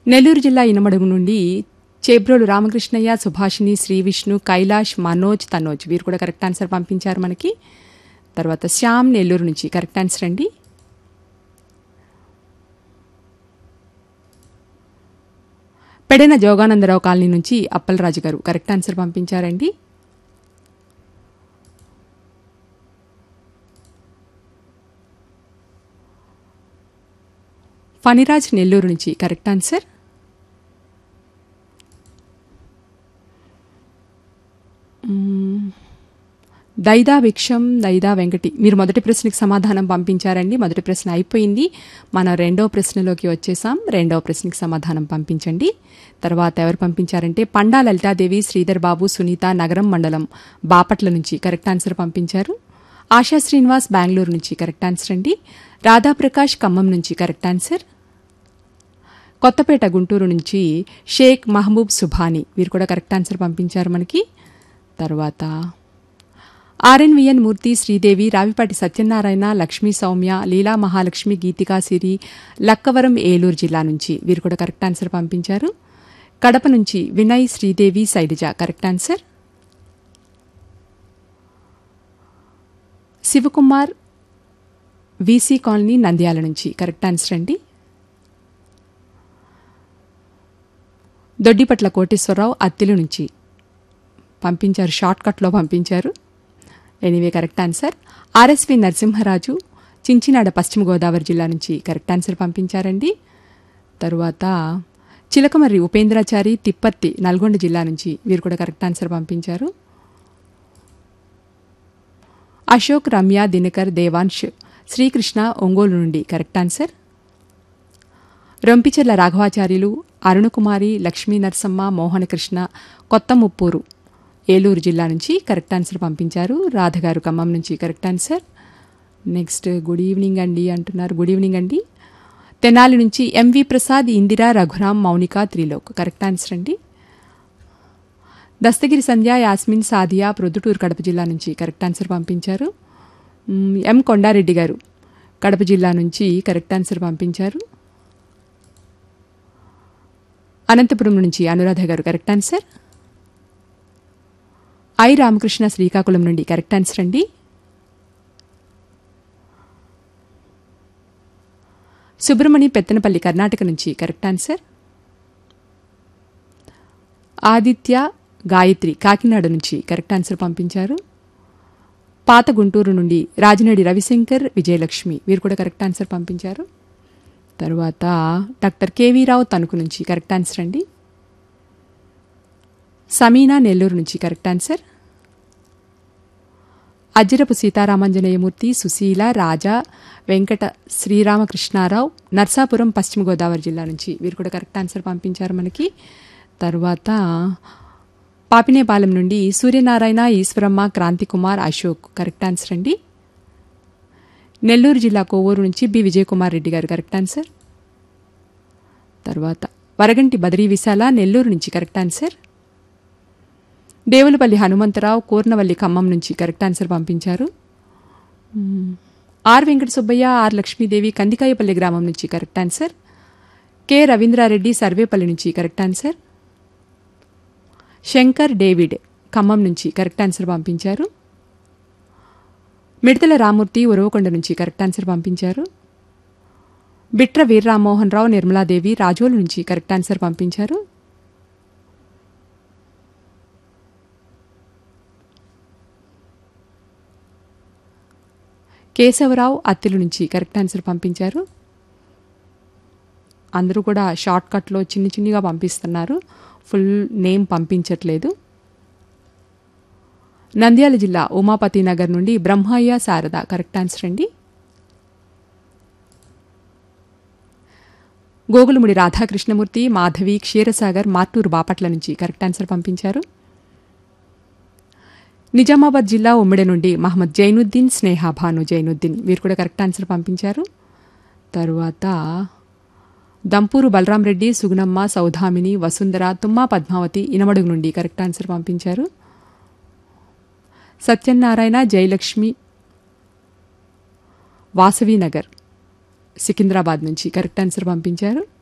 నెల్లూరు జిల్లా ఇనమడుగు నుండి చేబ్రోలు రామకృష్ణయ్య సుభాషిణి శ్రీ విష్ణు కైలాష్ మనోజ్ తనోజ్ వీరు కూడా కరెక్ట్ ఆన్సర్ పంపించారు మనకి తర్వాత శ్యామ్ నెల్లూరు నుంచి కరెక్ట్ ఆన్సర్ అండి పెడెన జోగానందరావు కాలనీ నుంచి అప్పలరాజు గారు కరెక్ట్ ఆన్సర్ పంపించారండి ఫణిరాజ్ నెల్లూరు నుంచి correct answer hmm. Daida Bhiksham Daida Venkati మీరు మొదటి ప్రశ్నకి సమాధానం పంపించారండి మొదటి ప్రశ్న అయిపోయింది మనం రెండవ ప్రశ్నలోకి వచ్చేసాం రెండవ ప్రశ్నకి సమాధానం పంపించండి తర్వాత ఎవరు పంపించారంటే పండా లలితాదేవి శ్రీధర్ బాబు సునీత నగరం మండలం బాపట్ల నుంచి కరెక్ట్ ఆన్సర్ పంపించారు ఆశా శ్రీనివాస్ బెంగళూరు నుంచి కరెక్ట్ ఆన్సర్ అండి రాధాప్రకాష్ ఖమ్మం నుంచి కరెక్ట్ ఆన్సర్ కొత్తపేట గుంటూరు నుంచి షేక్ మహబూబ్ సుభాని వీరు కూడా కరెక్ట్ ఆన్సర్ పంపించారు మనకి తర్వాత ఆర్ఎన్విఎన్ మూర్తి శ్రీదేవి రావిపాటి సత్యనారాయణ లక్ష్మీ సౌమ్య లీలా మహాలక్ష్మి గీతికా సిరి లక్కవరం ఏలూరు జిల్లా నుంచి వీరు కూడా కరెక్ట్ ఆన్సర్ పంపించారు కడప నుంచి Vinay Sridevi Sailaja correct answer Sivakumar VC colony Nandyal నుంచి కరెక్ట్ ఆన్సర్ అండి దొడ్డిపట్ల కోటేశ్వరరావు అత్తిలి నుంచి పంపించారు షార్ట్ కట్లో పంపించారు anyway correct answer RSV Narasimharaju Chinchinada పశ్చిమ గోదావరి జిల్లా నుంచి కరెక్ట్ ఆన్సర్ పంపించారండి తరువాత చిలకమర్రి ఉపేంద్రాచారి తిప్పర్తి నల్గొండ జిల్లా నుంచి వీరు కూడా కరెక్ట్ ఆన్సర్ పంపించారు అశోక్ రమ్య దినకర్ దేవాంశ్ శ్రీకృష్ణ ఒంగోలు నుండి కరెక్ట్ ఆన్సర్ రొంపిచెర్ల రాఘవాచార్యులు అరుణకుమారి లక్ష్మీ నరసమ్మ మోహనకృష్ణ కొత్త ముప్పూరు ఏలూరు జిల్లా నుంచి కరెక్ట్ ఆన్సర్ పంపించారు రాధగారు ఖమ్మం నుంచి correct answer next good evening అండి అంటున్నారు గుడ్ ఈవినింగ్ అండి తెనాలి నుంచి ఎంవి ప్రసాద్ ఇందిరా రఘురాం మౌనిక త్రిలోక్ కరెక్ట్ ఆన్సర్ అండి దస్తగిరి సంధ్య యాస్మిన్ సాదియా ప్రొద్దుటూరు కడప జిల్లా నుంచి కరెక్ట్ ఆన్సర్ పంపించారు మ్, ఎం కొండారెడ్డి గారు కడప జిల్లా నుంచి కరెక్ట్ ఆన్సర్ పంపించారు అనంతపురం నుంచి అనురాధ గారు కరెక్ట్ ఆన్సర్ ఐ రామకృష్ణ శ్రీకాకుళం నుండి కరెక్ట్ ఆన్సర్ అండి సుబ్రమణి పెత్తనపల్లి కర్ణాటక నుంచి కరెక్ట్ ఆన్సర్ ఆదిత్య గాయత్రి కాకినాడ నుంచి కరెక్ట్ ఆన్సర్ పంపించారు పాత గుంటూరు నుండి రాజనేడి రవిశంకర్ విజయలక్ష్మి వీరు కూడా కరెక్ట్ ఆన్సర్ పంపించారు తర్వాత డాక్టర్ కేవీరావు తణుకు నుంచి కరెక్ట్ ఆన్సర్ అండి సమీనా నెల్లూరు నుంచి కరెక్ట్ ఆన్సర్ అజ్జిరపు సీతారామాంజనేయమూర్తి సుశీల రాజా వెంకట శ్రీరామకృష్ణారావు నర్సాపురం పశ్చిమ గోదావరి జిల్లా నుంచి వీరు కూడా కరెక్ట్ ఆన్సర్ పంపించారు మనకి తర్వాత పాపినేపాలెం నుండి సూర్యనారాయణ ఈశ్వరమ్మ క్రాంతికుమార్ అశోక్ కరెక్ట్ ఆన్సర్ అండి నెల్లూరు జిల్లా కోవూరు నుంచి బి విజయకుమార్ రెడ్డి గారు కరెక్ట్ ఆన్సర్ తర్వాత వరగంటి బదరీ విశాల నెల్లూరు నుంచి కరెక్ట్ ఆన్సర్ దేవులపల్లి హనుమంతరావు కూర్నవల్లి ఖమ్మం నుంచి కరెక్ట్ ఆన్సర్ పంపించారు మ్మ్. ఆర్ వెంకట సుబ్బయ్య ఆర్ లక్ష్మీదేవి కందికాయపల్లి గ్రామం నుంచి కరెక్ట్ ఆన్సర్ కె రవీంద్రారెడ్డి సర్వేపల్లి నుంచి correct answer Shankar David Khammam నుంచి కరెక్ట్ ఆన్సర్ పంపించారు మిడతల రామూర్తి ఉరవకొండ నుంచి కరెక్ట్ ఆన్సర్ పంపించారు బిట్ర వీర్రామ్మోహన్ రావు నిర్మలాదేవి రాజోలు నుంచి కరెక్ట్ ఆన్సర్ పంపించారు కేశవరావు అత్తిలి నుంచి కరెక్ట్ ఆన్సర్ పంపించారు అందరూ కూడా షార్ట్ కట్లో చిన్ని చిన్నిగా పంపిస్తున్నారు ఫుల్ నేమ్ పంపించట్లేదు నంద్యాల జిల్లా ఉమాపతి నగర్ నుండి బ్రహ్మయ్య శారద కరెక్ట్ ఆన్సర్ అండి గోగులముడి రాధాకృష్ణమూర్తి మాధవి క్షీరసాగర్ మార్టూరు బాపట్ల నుంచి కరెక్ట్ ఆన్సర్ పంపించారు నిజామాబాద్ జిల్లా ఉమ్మిడి నుండి మహమ్మద్ జైనుద్దీన్ స్నేహ భాను జైనుద్దీన్ వీరు కూడా కరెక్ట్ ఆన్సర్ పంపించారు తరువాత దంపూరు బలరాం రెడ్డి సుగుణమ్మ సౌధామిని వసుంధర తుమ్మా పద్మావతి ఇనమడుగు నుండి కరెక్ట్ ఆన్సర్ పంపించారు సత్యనారాయణ జయలక్ష్మి వాసవి నగర్ సికింద్రాబాద్ నుంచి కరెక్ట్ ఆన్సర్ పంపించారు